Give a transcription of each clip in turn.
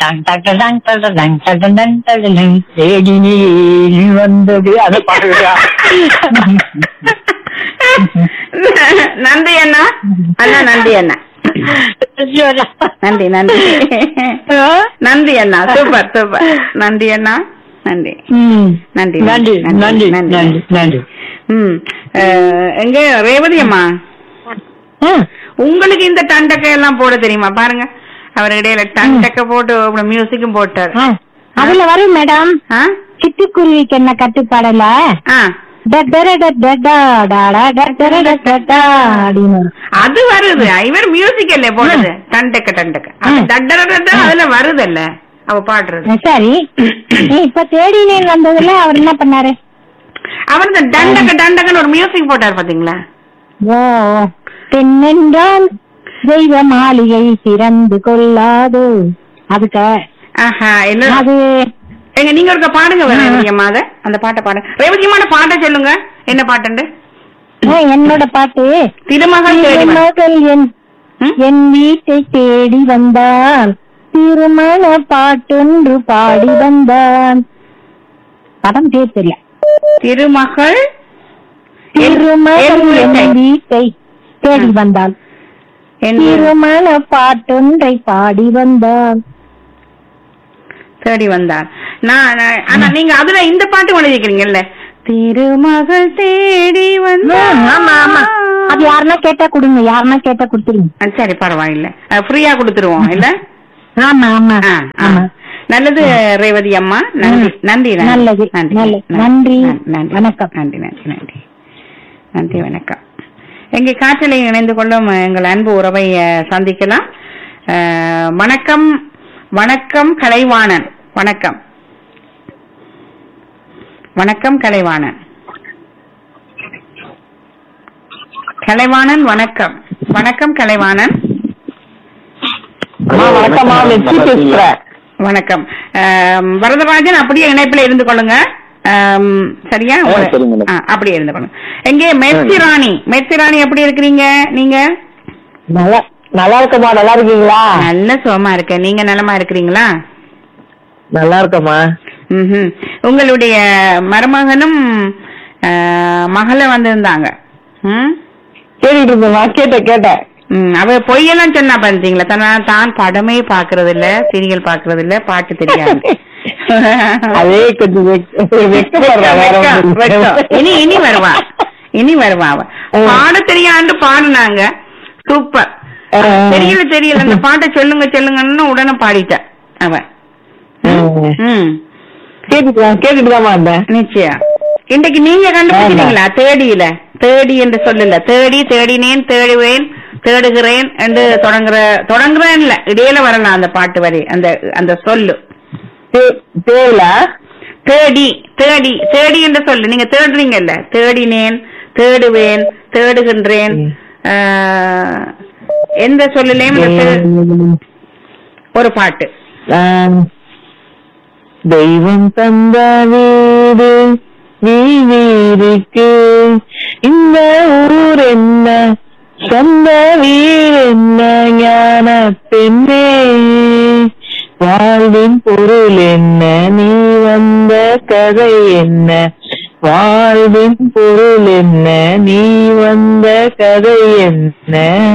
Tongue டங் டங் டங் டங் டங் டங் டங் டங் டங் தேடி நீ வந்தது அதை பாடுறியா நன்றி அண்ணா அண்ணா நன்றி அண்ணா நன்றி நன்றி நன்றி அண்ணா சூப்பர் சூப்பர் நன்றி அண்ணா நன்றி ம். நன்றி நன்றி நன்றி நன்றி. நன்றி நன்றி ம் அஹ், எங்க ரேவதி அம்மா ம். உங்களுக்கு இந்த டண்டக்க எல்லாம் போட தெரியுமா பாருங்க அவர் இடையில டண்டக்க போட்டு அப்புறம் மியூசிக்கும் போட்டார் ஆ. அதுல வரும் மேடம் ஆ? சிட்டுக்குருவிக்கு என்ன கட்டுப்பாடல ஆ. அப்படின்னு அது வருது இவர் மியூசிக் இல்ல போடுது டண்டக்க டண்டக்க அது ம். டட்டர டட்ட அதுல வருதல்ல அவ பாடுறது சரி இப்ப தேடினேன் வந்ததுல அவர் என்ன பண்ணாரு அவர் இந்த டண்டக்க டண்டக்கன்னு ஒரு மியூசிக் போட்டார் பாத்தீங்களா ஓ பெண்ணென்றால் தெய்வ மாளிகை திறந்து கொள்ளாது அதுக்கு ஆஹா என்ன அது எங்க நீங்க ஒருக்க பாடுங்க ரேவதி அம்மா அத அந்த பாட்டை பாடுங்க ரேவதி அம்மா பாட்டை சொல்லுங்க என்ன பாட்டுண்டு ஆ, என்னோட பாட்டு திருமகள் தேடி வா. மகள் என் ம்? என் வீட்டை தேடி வந்தான் திருமண பாட்டொன்று பாடி வந்தான் படம் பேர் தெரியல திருமகள் என்- திருமகள் என் என் வீட்டை. வீட்டை தேடி ம். வந்தாள் என் திருமண பாட்டொன்றை பாடி வந்தான் தேடி வந்தார் நான் நான்- ஆனா நீங்க அதுல இந்த பாட்டு எழுதிக்கிறீங்கல்ல திருமகள் தேடி வந்தார் ஆமா ஆமா அது யாருன்னா கேட்டா கொடுங்க யாருன்னா கேட்டா கொடுத்துருங்க ஆ, சரி பரவாயில்ல ஃப்ரீயா கொடுத்துருவோம் இல்ல ஆமா ஆமா ஆ, ஆ. ஆமா நல்லது ரேவதி அம்மா நன்றி ம். நன்றி நல்லது, நல்லது. நன்றி. நன்றி வணக்கம். நன்றி நன்றி நன்றி நன்றி வணக்கம் எங்க காற்றலை இணைந்து கொள்ளும் எங்கள் அன்பு உறவை அஹ், சந்திக்கலாம் அஹ், வணக்கம் வணக்கம் கலைவாணன் வணக்கம் வணக்கம் கலைவாணன் கலைவாணன் வணக்கம் வணக்கம் கலைவாணன் அம்மா, வணக்கம்மா வெற்றி பேசுறேன் வணக்கம் ஆம், வரதராஜன் அப்படியே இணைப்புல இருந்து கொள்ளுங்க ஆம், சரியா ஆ, உங்க- சரிங்க மேடம். ஆ, அப்படியே இருந்து கொள்ளுங்க எங்கே மெர்சி ராணி மெர்சி ராணி எப்படி இருக்கிறீங்க நீங்க நல்லா நல்லா இருக்கம்மா நல்லா இருக்கீங்களா நல்ல சுகமா இருக்கேன் நீங்க நலமா இருக்கிறீங்களா நல்லா இருக்கம்மா ம்ஹும். உங்களுடைய மருமகனும் ஆ, மகள வந்திருந்தாங்க ம்? கேட்டுட்டு இருந்தேம்மா கேட்டேன் கேட்டேன் ம், அவ பொய்யெல்லாம் சொன்னா பாத்தீங்களா தான் தான் படமே பாக்குறது இல்ல சீரியல் பாக்குறது இல்ல பாட்டு தெரியாது அதே கொஞ்சம் வெக்கப்படுறேன் வேற வெக்கம், ஒண்ணும் இல்ல. வெக்கம். இனி இனி வருவா இனி வருவா அவ ம். பாட தெரியாண்டு பாடுனாங்க சூப்பர் ஆ. தெரியல தெரியல அந்த பாட்டை சொல்லுங்க சொல்லுங்கன்னு உடனே பாடிட்டா அவ ம். ம் கேட்டுட்டு தான் கேட்டுட்டு தான்மா இருந்தேன் நிச்சயம் இன்னைக்கு நீங்க கண்டுபிடிச்சீங்களா தேடியில தேடி என்று சொல்லல தேடி தேடினேன் தேடுவேன் தேடுகிறேன் என்று தொடங்குற தொடங்குறேன் இல்ல இடையில வரலாம் அந்த பாட்டு வரி அந்த அந்த சொல்லு தே- தேயில தேடி தேடி தேடி என்று சொல்லு நீங்க தேடுறீங்கல்ல தேடினேன் தேடுவேன் தேடுகின்றேன் ம். ஆஹ், எந்த சொல்லுலேயும் இந்த தே- ஒரு பாட்டு ஆம். தெய்வம் தந்த வீடு நீ வீருக்கு இந்த ஊர் என்ன சொந்த வீடு என்ன ஞான பெண்ணே வாழ்வின் பொருள் என்ன நீ வந்த கதை என்ன வாழ்வின் பொருள் என்ன நீ வந்த கதை என்ன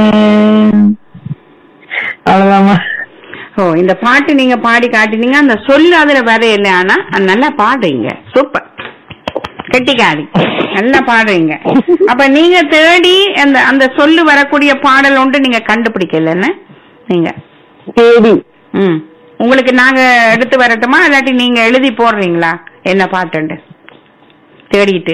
அவ்வளவுதாம்மா ஓ இந்த பாட்டு நீங்க பாடி காட்டினீங்க அந்த சொல்லு அதுல வர இல்லை ஆனா அது நல்லா பாடுறீங்க சூப்பர் கெட்டிக்காரி நல்லா பாடுறீங்க அப்ப நீங்க தேடி அந்த அந்த சொல்லு வரக்கூடிய பாடல் ஒன்று நீங்க கண்டுபிடிக்கல என்ன நீங்க தேடி ம் உங்களுக்கு நாங்க எடுத்து வரட்டுமா இல்லாட்டி நீங்க எழுதி போடுறீங்களா என்ன பாட்டுண்டு தேடிட்டு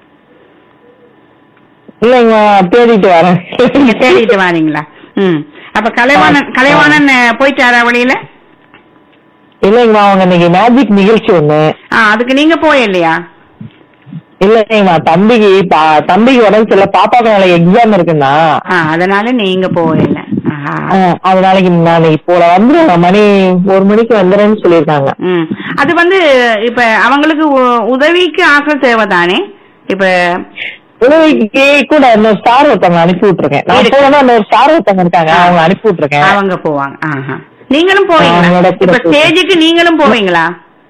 இல்லைங்க தேடிட்டு வரேன் நீங்க தேடிட்டு வாரீங்களா ம் அப்ப கலைவாணன் கலைவாணன் அஹ், போயிட்டாரா வழியில இல்லைங்கம்மா அவங்க இன்னைக்கு மேஜிக் நிகழ்ச்சி ஒண்ணு ஆ அதுக்கு நீங்க போயில்லையா இல்லைங்கம்மா தம்பிக்கு பா- தம்பிக்கு உடம்பு சரியில்ல பாப்பாக்கு நாளைக்கு எக்ஸாம் இருக்குன்னா ஆ அதனால நீங்க போயில்ல ஆஹா. ஆஹ், அது நாளைக்கு நான் இப்போ வந்துடுவேன் மணி ஒரு மணிக்கு வந்துடுறேன்னு சொல்லியிருக்காங்க ம் அது வந்து இப்ப அவங்களுக்கு உ- உதவிக்கு ஆக்கள் தேவைதானே இப்ப உதவிக்கு கூட இன்னொரு ஸ்டார் ஒருத்தவங்க அனுப்பி விட்டுருக்கேன் நான் இருக்கு. போனா இன்னொரு ஸ்டார் ஒருத்தவங்க இருக்காங்க அவங்க அனுப்பி விட்டுருக்கேன் அவங்க போவாங்க ஆஹா நீங்களும் போவீங்களா அவங்களோட கூட இப்ப போய்- ஸ்டேஜுக்கு நீங்களும் போவீங்களா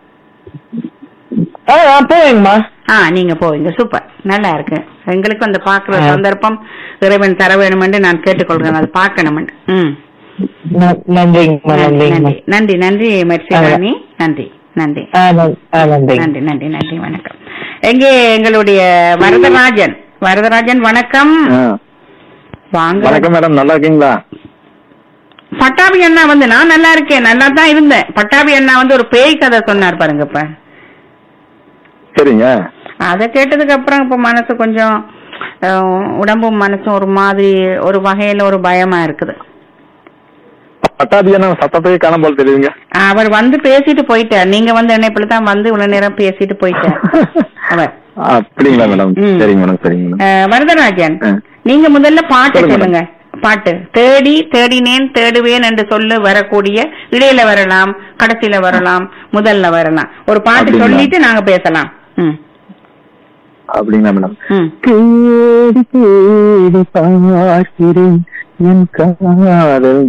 ஆ ஆ, போவேங்கம்மா ஆ நீங்க போவீங்க சூப்பர் நல்லா இருக்கு எங்களுக்கு அந்த பாக்குற ஆ. சந்தர்ப்பம் இறைவன் தர வேணும் என்று நான் கேட்டுக்கொள்கிறேன் அது பார்க்கணும் ம் ந- நன்றிங்கம்மா நன்றி நன்றிங்கம்மா நன்றி நன்றி மெர்சிராணி நன்றி நன்றி ஆ நன்- ஆ நன்றிங்க நன்றி நன்றி நன்றி வணக்கம் எங்கே எங்களுடைய வரதராஜன் வரதராஜன் வணக்கம் வாங்க வணக்கம் மேடம் நல்லா இருக்கீங்களா பட்டாபி அண்ணா வந்து நான் நல்லா இருக்கேன் நல்லா தான் இருந்தேன் பட்டாபி அண்ணா வந்து ஒரு பேய் கதை சொன்னார் பாருங்க இப்ப சரிங்க அதை கேட்டதுக்கு அப்புறம் இப்ப மனசு கொஞ்சம் அஹ், உடம்பும் மனசும் ஒரு மாதிரி ஒரு வகையில ஒரு பயமா இருக்குது பட்டாபியான சத்தத்தையே காண போல தெரியுங்க அவர் வந்து பேசிட்டு போயிட்டார் நீங்க வந்து என்னை தான் வந்து இவ்வளவு நேரம் பேசிட்டு போயிட்டார் அவர் அப்படிங்களா மேடம் ம். சரிங்க மேடம் சரிங்க மேடம் அஹ், வரதராஜன் ஆ. நீங்க முதல்ல பாட்டு சொல்லுங்க. சொல்லுங்க பாட்டு தேடி தேடினேன் தேடுவேன் என்று சொல்லு வரக்கூடிய இடையில வரலாம் கடைசியில வரலாம் முதல்ல வரலாம் ஒரு பாட்டு அப்படிங்களா? சொல்லிட்டு நாங்க பேசலாம் ம் அப்படிங்களா மேடம் ம் தேடி தேடி பார்க்கிறேன் என் காதல்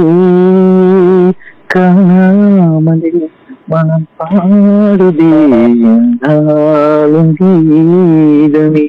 காணாமலே மனம் பாடுதே என்னாலும் கீதமே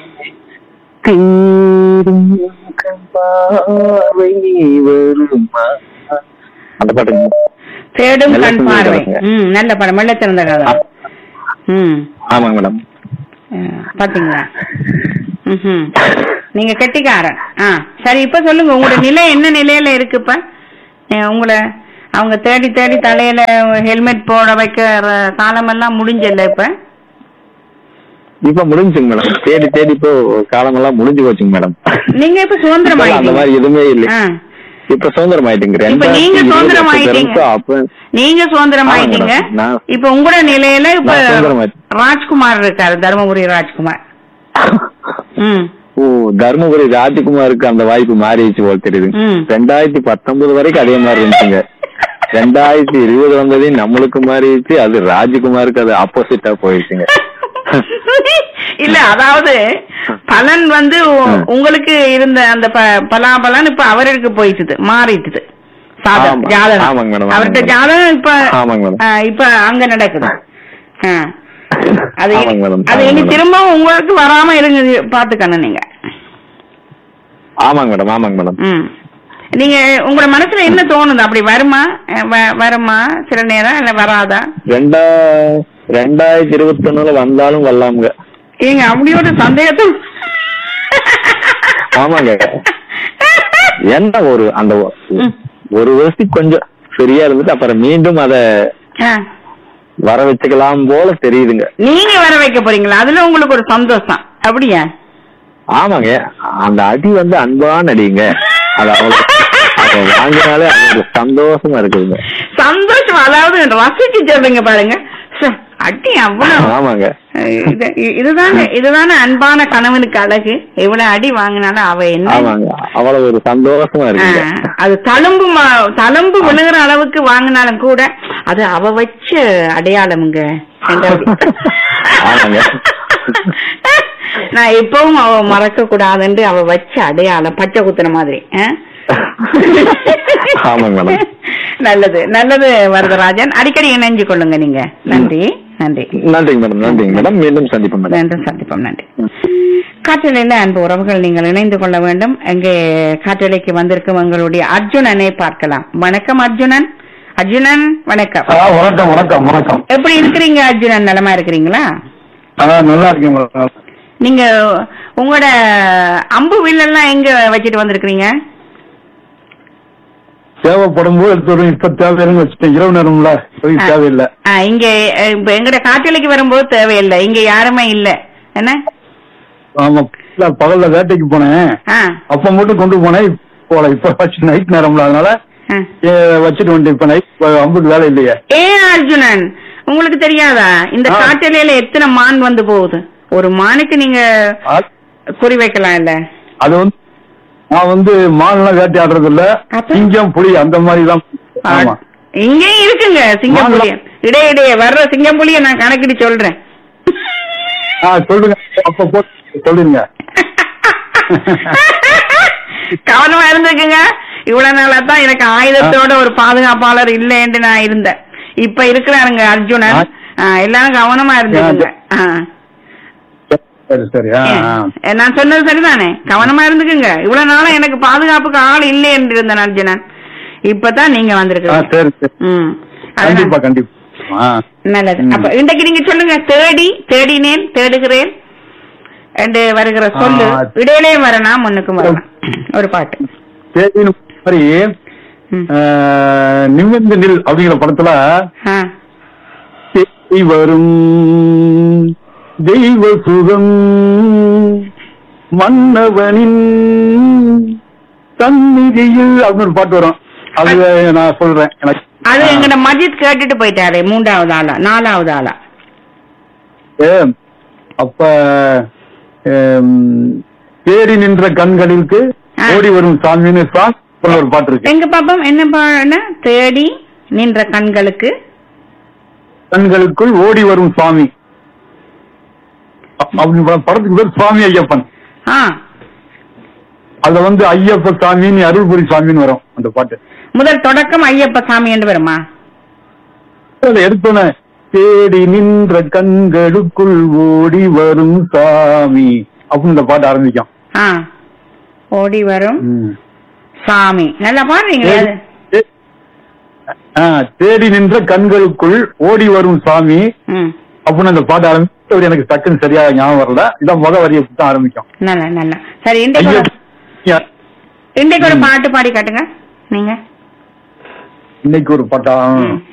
தேடும் கண் பார்வை வருமா அந்த பாட்டுங்க தேடும் மெல்ல கண் திறந்த பார்வை கதைங்க. ம் நல்ல படம் மெல்ல திறந்த கதை ம் ஆமாங்க மேடம் அஹ், பாத்தீங்களா ம்ஹும். நீங்க கெட்டிக்காரன் ஆ சரி இப்ப சொல்லுங்க உங்களோட நிலை என்ன நிலையில இருக்கு இப்ப அஹ், உங்களை அவங்க தேடி தேடி தலையில ஹெல்மெட் போட வைக்கிற காலமெல்லாம் முடிஞ்சல இப்ப இப்ப முடிஞ்சுங்க மேடம் தேடி தேடி இப்போ காலமெல்லாம் முடிஞ்சு போச்சுங்க மேடம் நீங்க இப்ப சுதந்திரம் இப்ப அந்த மாதிரி எதுவுமே இல்லை ஆ. இப்ப சுதந்திரம் ஆயிட்டுங்க இப்ப நீங்க சுதந்திரம் ஆயிட்டீங்க அப்ப நீங்க சுதந்திரம் ஆமாங்க ஆயிட்டீங்க மேடம். நான் இப்ப உங்களோட நிலையில இப்ப நான் சுதந்திரம் ஆயிட்டேன். ராஜ்குமார் இருக்காரு தர்மபுரி ராஜ்குமார் ம் ஓ தர்மபுரி ராஜ்குமாருக்கு அந்த வாய்ப்பு மாறிடுச்சு போல தெரியுது ம். ரெண்டாயிரத்தி பத்தொன்பது வரைக்கும் அதே மாதிரி இருந்துச்சுங்க ரெண்டாயிரத்தி இருபது வந்ததையும் நம்மளுக்கு மாறிடுச்சு அது ராஜ்குமாருக்கு அது ஆப்போசிட்டா போயிடுச்சுங்க இல்ல அதாவது பலன் வந்து உ- ம். உங்களுக்கு இருந்த அந்த ப- பலாபலன் இப்ப அவருக்கு போயிட்டுது மாறிட்டுது சாதகம் ஆமா. ஜாதகம் ஆமாங்க மேடம், அவர்கிட்ட ஆமாங்க ஜாதகம் இப்ப ஆமாங்க மேடம். ஆ, இப்ப அங்க நடக்குது ஆ. அது இனி- ஆமாங்க மேடம், அது ஆமாங்க இனி மேடம். திரும்பவும் உங்களுக்கு வராம இருங்க பாத்துக்கணும் நீங்க ஆமாங்க மேடம் ஆமாங்க மேடம் ம் நீங்க உங்களோட மனசுல என்ன தோணுது அப்படி வருமா அஹ் வ- வருமா சில நேரம் இல்ல வராதா ரெண்டா ரெண்டாயிரத்தி இருபத்தி ஒண்ணுல வந்தாலும் வரலாமுங்க ஏங்க அப்படி ஒரு சந்தேகத்தை ஆமாங்க என்ன ஒரு அந்த ஒ- ம். ஒரு வருஷத்துக்கு கொஞ்சம் சரியா இருந்துட்டு அப்புறம் மீண்டும் அத ஆ. வர வச்சுக்கலாம் போல தெரியுதுங்க நீங்க வர வைக்க போறீங்களா அதுல உங்களுக்கு ஒரு சந்தோஷம் அப்படியா ஆமாங்க அந்த அடி வந்து அன்பான அடிங்க அது அவ்வளவு அதை வாங்கினாலே அது ஒரு சந்தோஷமா இருக்குதுங்க சந்தோஷம் அதாவது ரசிச்சு சொல்லுங்க பாருங்க ச்சே, அடி அவ்வளவு ஆமாங்க இது இதுதானே இதுதானே அன்பான கணவனுக்கு அழகு எவ்வளவு அடி வாங்கினாலும் அவ என்ன ஆமாங்க அவ்வளவு ஒரு சந்தோஷமா இருக்குங்க ஆ, அது தழும்பு ம- தழும்பு விழுகிற அளவுக்கு வாங்கினாலும் கூட அது அவ வச்ச அடையாளமுங்க எங்க- ஆமாங்க. நான் இப்பவும் அவ மறக்க கூடாதுன்னு அவ வச்ச அடையாளம் பச்சை குத்துன மாதிரி ஆ? ஆமாங்க மேடம் நல்லது நல்லது வரதராஜன் அடிக்கடி இணைஞ்சு கொள்ளுங்க நீங்க நன்றி நன்றி நன்றிங்க மேடம் நன்றிங்க மேடம் மீண்டும் சந்திப்போம் மேடம் மீண்டும் சந்திப்போம் நன்றி காற்றலையில அன்பு உறவுகள் நீங்கள் இணைந்து கொள்ள வேண்டும் எங்கே காற்றலைக்கு வந்திருக்கும் எங்களுடைய அர்ஜுனனை பார்க்கலாம் வணக்கம் அர்ஜுனன் அர்ஜுனன் வணக்கம் வணக்கம் வணக்கம் வணக்கம் எப்படி இருக்கிறீங்க அர்ஜுனன் நலமா இருக்கிறீங்களா ஆ நல்லா இருக்கேன் மேடம் நீங்க உங்களோட அம்பு வில்லெல்லாம் எங்க வச்சுட்டு வந்திருக்கிறீங்க தேவைப்படும் போது எடுத்து வருவேன் இப்ப தேவையில்லைன்னு வச்சுட்டேன் இரவு நேரம்ல இப்போதைக்கு தேவையில்லை ஆ, இங்க அஹ், இப்ப எங்கட காற்றலைக்கு வரும்போது தேவையில்லை இங்க யாருமே இல்ல என்ன ஆமா இல்ல, பகல்ல வேட்டைக்கு போனேன் ஆ அப்ப மட்டும் கொண்டு போனேன் இப்ப போல இப்ப வச்சு நைட் நேரம்ல அதனால ஆ. ஏ, வச்சுட்டு வந்துட்டு இப்ப நைட் அம்புக்கு வேலை இல்லையே ஏன் அர்ஜுனன் உங்களுக்கு தெரியாதா இந்த ஆ. காற்றலையில எத்தனை மான் வந்து போகுது ஒரு மானுக்கு நீங்க அது- குறி வைக்கலாம் இல்ல அது வந்து நான் வந்து மான்லாம் வேட்டையாடுறது இல்ல அப்ப? சிங்கம் புலி அந்த மாதிரி தான் ஆமா இங்கேயும் இருக்குங்க சிங்கம் புலி இடையே இடையே வர்ற சிங்கம் புலிய நான் கணக்கிட்டு சொல்றேன் ஆ சொல்லுங்க அப்ப போட்டு சொல்லுங்க கவனமா இருந்துக்குங்க இவ்வளவு நாளா தான் எனக்கு ஆயுதத்தோட ஒரு பாதுகாப்பாளர் இல்லைன்னு நான் இருந்தேன் இப்ப இருக்கிறாருங்க அர்ஜுனன் ஆ, எல்லாரும் கவனமா இருந்துக்குங்க ஆ. சரி சரி ஆ, ஆ. ஏ, நான் சொன்னது சரிதானே கவனமா இருந்துக்குங்க இவ்வளவு நாளா எனக்கு பாதுகாப்புக்கு ஆள் இல்லை என்று இருந்தேன் அர்ஜுனன் இப்பதான் நீங்க ஆ, வந்திருக்கீங்க சரி சரி ம் கண்டிப்பா அதுதான். கண்டிப்பா ஆ. நல்லது ம். அப்ப இன்றைக்கு நீங்க சொல்லுங்க தேடி தேடினேன் தேடுகிறேன் என்று வருகிற சொல்லு ஆ. இடையிலே வரலாம் முன்னுக்கும் வரலாம் ஒரு பாட்டு தேதியின் மாதிரி ம். ஆ, நிமிர்ந்து நில் அப்படிங்கிற படத்துல ஆ. தேடி வரும் தெய்வ சுகம் மன்னவனின் சந்நிதியில் அப்படின்னு ஒரு பாட்டு வரும் அது நான் சொல்றேன் எனக்கு அது எங்கட மஜித் கேட்டுட்டு போயிட்டாரு மூன்றாவது ஆளா நாலாவது ஆளா ஏ, அப்ப ஏம், தேடி நின்ற கண்களிற்கு ஆ. ஓடி வரும் சாமின்னு சாங் அப்புறம் ஒரு பாட்டு இருக்கு எங்க பாப்போம் என்ன பாருன்னா தேடி நின்ற கண்களுக்கு கண்களுக்குள் ஓடி வரும் சுவாமி அப்~ அப்படி ப- படத்துக்கு பேர் சுவாமி ஐயப்பன் ஆ அதுல வந்து ஐயப்ப சாமின்னு அருள்புரி சாமின்னு வரும் அந்த பாட்டு முதல் தொடக்கம் ஐயப்ப சாமி என்று வருமா அதுல எடுத்தோன்னே தேடி நின்ற கண்களுக்குள் ஓடி வரும் சாமி அப்படின்னு இந்த பாட்டு ஆரம்பிக்கும் ஆ ஓடி வரும் ம். சாமி நல்லா பாடுறீங்களே அது தே- ஆ, தேடி நின்ற கண்களுக்குள் ஓடி வரும் சாமி ம் அப்படின்னு அந்த பாட்டு ஆரம்பிச்சு அப்படி எனக்கு டக்குன்னு சரியா ஞாபகம் வரல இதான் முத வரியை தான் ஆரம்பிக்கும் நல்லா நல்லா சரி இன்றைக்கு ஒரு ஐயா, இன்றைக்கு ஒரு ம். பாட்டு பாடி காட்டுங்க நீங்க இன்னைக்கு ஒரு பாட்டா ம்.